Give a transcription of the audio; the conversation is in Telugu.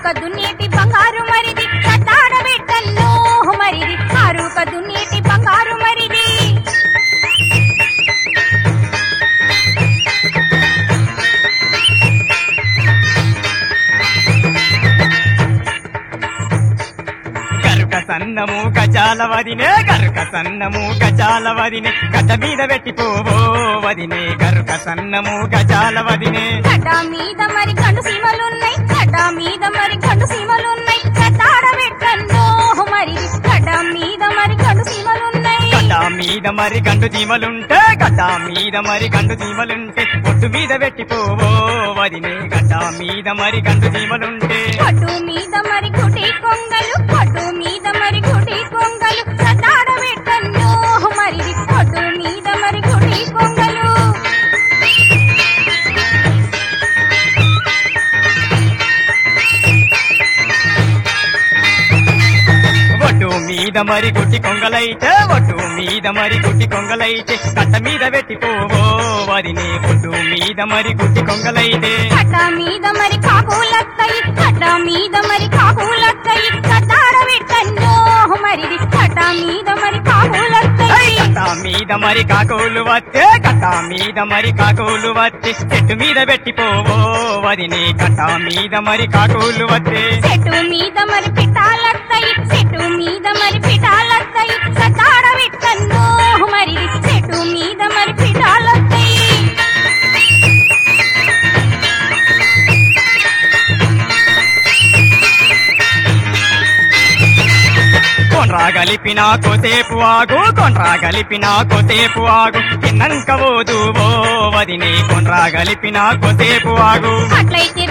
ఆరుక దున్నేటి బంగారు మరిది కట్టాడబెట్టల్లో మరిది ఆరుక దున్నేటి బంగారు మరిది గరుక సన్నము గజాల వదినే గరుక సన్నము గజాల వదినే గడ్డ మీద పెట్టిపోవో వదినే గరుక సన్నము గజాల వదినే గడ్డ మీద మరి గండు సీమలున్నాయి గడ్డ మీద మరి గండు సీమలున్నాయి కట్టాడబెట్టల్లో మరిది గడ్డ మీద మరి గండు సీమలున్నాయి గడ్డ మీద మరి గండు జీమలుంటే గడ్డ మీద మరి గండు జీమలుంటే ఒట్టు మీద పెట్టిపోవో వదినే గడ్డ మీద మరి గండు జీమలుంటే పట్టు మీద మరి గుడి కొంగలు పట్టు మీద మరి గుడి కొంగలు కట్టాడబెట్టల్లో మరిది పట్టు మీద మరి గుడి కొంగలు ఒడ్డు మీద మరి గుట్టి కొంగలైతే ఒడ్డు మీద మరి గుట్టి కొంగలైతే కట్ట మీద పెట్టిపోవో వదినే ఒడ్డు మీద మరి గుట్టి కొంగలైతే కట్ట మీద మరి కాకులత్తయి కట్ట మీద మరి కాకులత్తయి కట్టాడబెట్టల్లో మరిది కట్ట మీద మరి ఐ కాకులత్తయి కట్ట మీద మరి కాకులు వస్తే కట్ట మీద మరి కాకులు వచ్చి చెట్టు మీద పెట్టిపోవో వదినే కట్ట మీద మరి కాకులు వస్తే చెట్టు మీద మరి పిటాలత్తయి చెట్టు మీద మరి పిటాలత్తయి కట్టాడబెట్టల్లో మరిది చెట్టు మీద మరి పిటాలత్తయి కొండ్రా గలిపిన కోసేపు ఆగు కొండ్రా గలిపిన కోసేపు ఆగు తిన్నంక ఓదు ఓ వదినే కొండ్రా గలిపిన కోసేపు ఆగు అట్లయితే